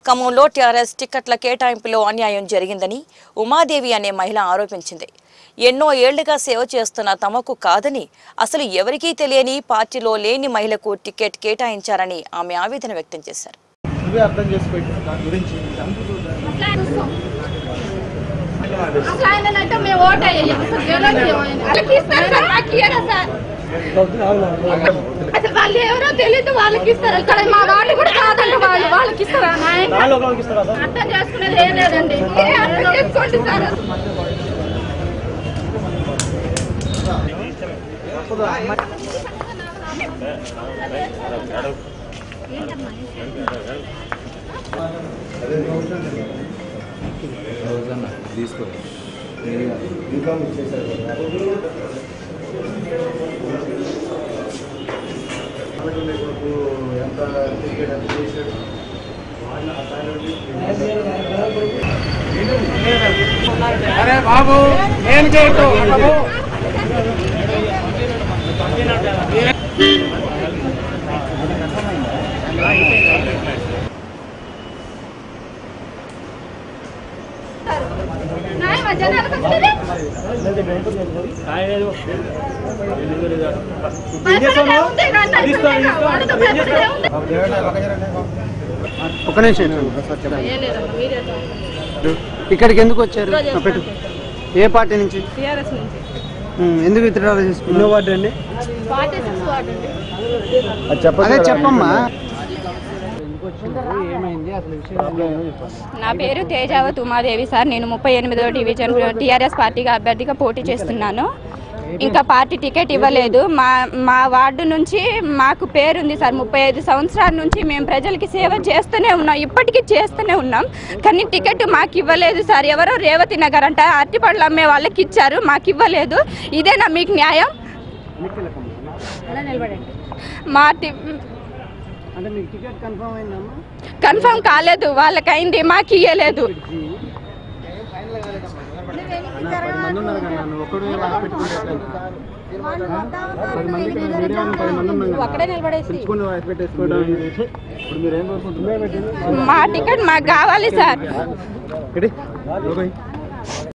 ఖమ్మంలో టీఆర్ఎస్ టిక్కెట్ల కేటాయింపులో అన్యాయం జరిగిందని ఉమాదేవి అనే మహిళ ఆరోపించింది ఎన్నో ఏళ్లుగా సేవ చేస్తున్న తమకు కాదని అసలు ఎవరికీ తెలియని పార్టీలో లేని మహిళకు టికెట్ కేటాయించారని ఆమె ఆవేదన వ్యక్తం చేశారు నువ్వే అర్థం చేసుకోవచ్చు దాని గురించి అసలు ఆయనంటే మేము ఓటు వేయం. అసలు గెలవదు ఆయన. వాళ్ళకి ఇస్తారు సార్, మాకు ఇయ్యరు సార్. అసలు వాళ్ళు ఎవరో తెలియదు వాళ్ళకి ఇస్తారు ఇక్కడ మా వాళ్ళు కూడా కాదండి వాళ్ళు వాళ్ళకి ఇస్తారా నాయన అర్థం చేసుకునేది ఏం లేదండి మీరే అర్థం చేసుకోండి సార్ ఎంత క్రికెట్ ఎంత చేశాడు అరే బాబు నేను చేయటం బాబు నాయన జనాలకు వస్తుంది భయపడేదే ఉంది కానీ వాళ్ళతో భయపడేదే ఉంది. ఒక నిమిషం ఏం లేదమ్మా, మీరే చెప్పండి. ఇక్కడికి ఎందుకు వచ్చారు ఆ, పెట్టు ఏ పార్టీ నుంచి టీఆర్ఎస్ నుంచి ఉమ్, ఎందుకు విత్డ్రా చేసుకున్నావు వార్డు అండి పార్టీ సిక్స్ వార్డు అండి అదే చెప్పమ్మా ఏమైంది అసలు విషయం నా పేరు తేజావత్ ఉమాదేవి సార్ నేను ముప్పై ఎనిమిదో డివిజన్ టీఆర్ఎస్ పార్టీగా అభ్యర్థిగా పోటీ చేస్తున్నాను ఇంకా పార్టీ టికెట్ ఇవ్వలేదు మా మా వార్డు నుంచి మాకు పేరుంది సార్ ముప్పై ఐదు సంవత్సరాల నుంచి మేము ప్రజలకి సేవ చేస్తూనే ఉన్నాం ఇప్పటికీ చేస్తూనే ఉన్నాం కానీ టికెట్ మాకు ఇవ్వలేదు సార్ ఎవరో రేవతి నగర్ అంట అరటిపళ్ళు అమ్మే వాళ్ళకి ఇచ్చారు మాకు ఇవ్వలేదు ఇదేనా మీకు న్యాయం మా టి- అంటే మీకు టికెట్ కన్ఫర్మ్ అయిందమ్మా కన్ఫర్మ్ కాలేదు వాళ్ళకైంది మాకు ఇయ్యలేదు పది మంది ఉన్నారు కదా నువ్వు ఒక్కడు పెట్టుకుంటే పది మంది ఇక్కడ మీడియా వాళ్ళు పది మంది ఉన్నారు అక్కడే నిలబడేసి పిలుచుకుని వాయిస్ పెట్టేసుకోవడం ఇప్పుడు మీరు ఏం కోరుకుంటున్నారు మా టికెట్ మాకు కావాలి సార్ ఇది